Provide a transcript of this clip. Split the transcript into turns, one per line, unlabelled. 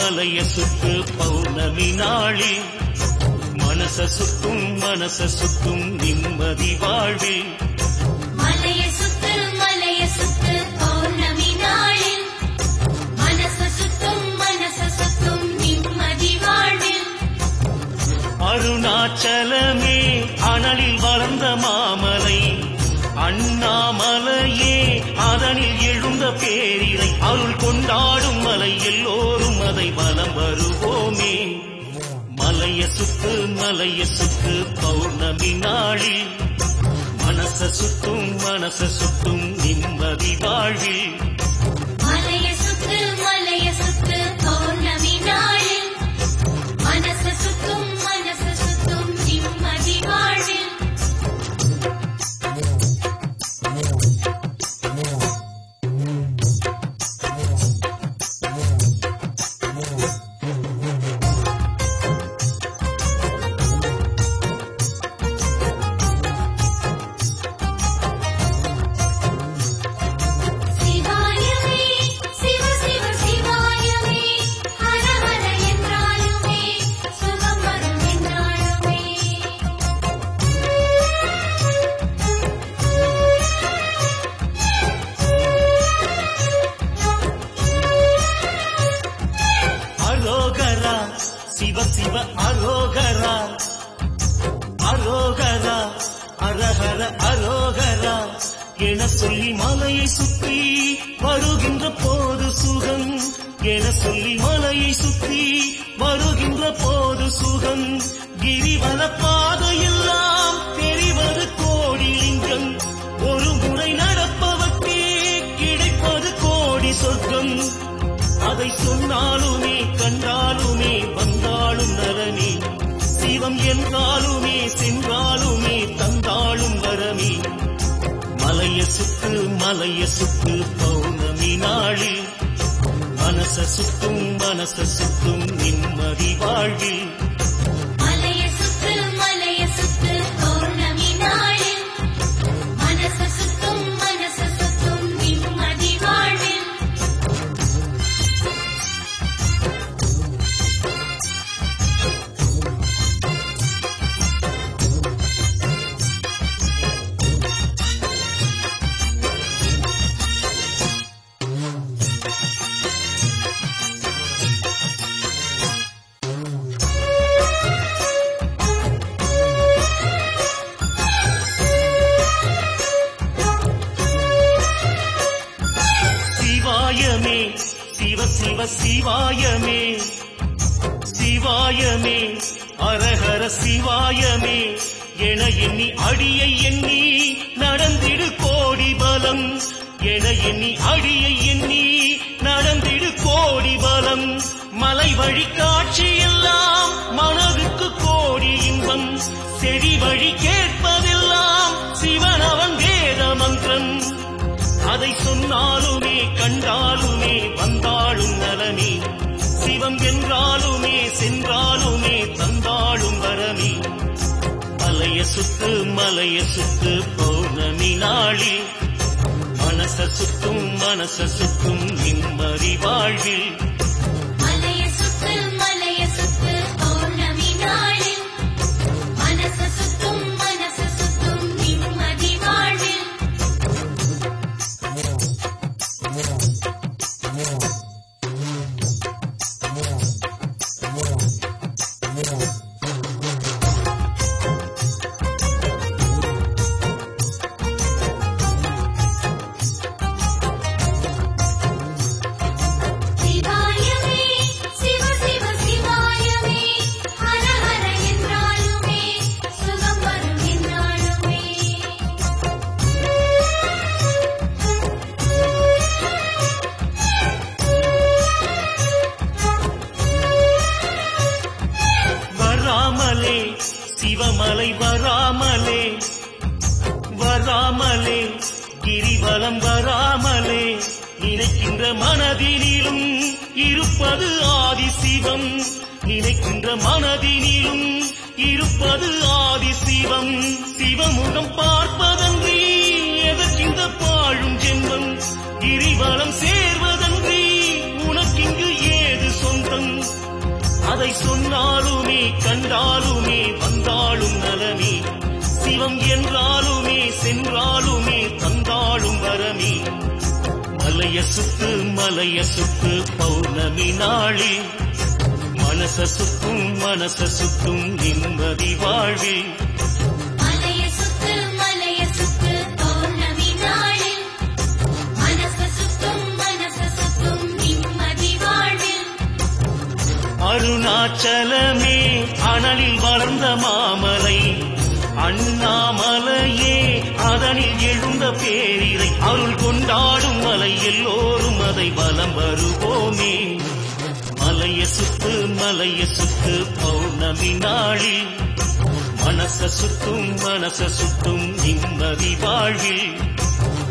மலைய சுத்து பௌர்ணமி நாளில் மனச சுத்தும் மனச சுத்தும் நிம்மதி வாழ்வில்
மலைய சுத்து மலைய சுத்து பௌர்ணமி நாளில் மனச சுத்தும் மனச சுத்தும் நிம்மதி வாழ்வில்
அருணாச்சலமே அனலில் வளர்ந்த மாமலை அண்ணாமலையே அதனில் எழுந்த பேரிலை அருள் கொண்டாடும் மலை எல்லோரும் அதை வலம் வருவோமே மலைய சுத்து மலைய சுத்து பௌர்ணமி நாளில் மனச சுத்தும் மனச சுத்தும் நிம்மதி வாழ்வில்
மலைய சுத்து மலைய சுத்து பௌர்ணமி நாளில் மனச சுத்தும் மனச சுத்தும் நிம்மதி வாழ்வில் சிவாயமே சிவ சிவ சிவாயமே ஹர ஹர என்றாலுமே சுகம் வரும் என்றாலுமே
அரோகரா சிவ சிவ அரோகரா அரோகரா அரஹர அரோகரா என சொல்லி மலையை சுற்றி வருகின்ற போது சுகம் என சொல்லி மலையை சுற்றி வருகின்ற போது சுகம் கிரிவல பாதையெல்லாம் தெரிவது கோடி லிங்கம் ஒரு முறை நடப்பவர்க்கே கிடைப்பது கோடி சொர்க்கம் அதை சொன்னாலுமே கண்டாலுமே வந்தாலும் நரமே சிவம் என்றாலுமே சென்றாலுமே தந்தாலும் வரமே மலைய சுத்து மலைய சுத்து பௌர்ணமி நாளில் மனச சுத்தும் மனச சுத்தும் நிம்மதி வாழ்வில்
மலைய சுத்து மலைய சுத்து பௌர்ணமி நாளில் மனச சுத்தும் மனச சுத்தும் நிம்மதி வாழ்வில்
சிவாயமே சிவ சிவ சிவாயமே சிவாயமே அரஹர சிவாயமே என எண்ணி அடியை எண்ணி நடந்திடு கோடி பலம் என எண்ணி அடியை எண்ணி நடந்திடு கோடி பலம் மலை வழி காட்சி எல்லாம் மனதுக்கு கோடி இன்பம் செடி வழி கேட்பதெல்லாம் சிவன் அவன் வேத மந்திரம் அதை சொன்னாலுமே கண்டாலுமே வந்தாலும் நலமே சிவம் என்றாலுமே சென்றாலுமே தந்தாலும் வரமே மலைய சுத்து மலைய சுத்து பௌர்ணமி நாளில் மனச சுத்தும் மனச சுத்தும் நிம்மதி வாழ்வில்
மலைய சுத்து மலைய சுத்து பௌர்ணமி நாளில் மனச சுத்தும் மனச சுத்தும் நிம்மதி வாழ்வில் சிவாயமே சிவ சிவ சிவாயமே ஹர ஹர என்றாலுமே சுகம் வரும் என்றாலுமே
வராமலே சிவமலை வராமலே வராமலே கிரிவலம் வராமலே நினைக்கின்ற மனதினிலும் இருப்பது ஆதி சிவம் நினைக்கின்ற மனதினிலும் இருப்பது ஆதி சிவம் சிவமுகம் பார்ப்பதன்றி எதற்கிந்த பாழும் ஜென்மம் கிரிவலம் சேர்வதன்றி உனக்கிங்கு ஏது சொந்தம் கண்டாலுமே வந்தாலும் நலமே சிவம் என்றாலுமே சென்றாலுமே தந்தாலும் வரமே மலைய சுத்து மலைய சுத்து பௌர்ணமி நாளில் மனச சுத்தும் மனச சுத்தும் நிம்மதி வாழ்வில்
மலைய சுத்து மலைய சுத்து பௌர்ணமி நாளில் மனச சுத்தும் மனச சுத்தும் நிம்மதி வாழ்வில்
அருணாச்சலமே அனலில் வளர்ந்த மாமலை அண்ணாமலையே அதனில் எழுந்த பேரிரை அருள் கொண்டாடும் மலை எல்லோரும் அதை வலம் வருவோமே மலைய சுத்து மலைய சுத்து பௌர்ணமி நாளில் மனச சுத்தும் மனச சுத்தும் நிம்மதி வாழ்வில்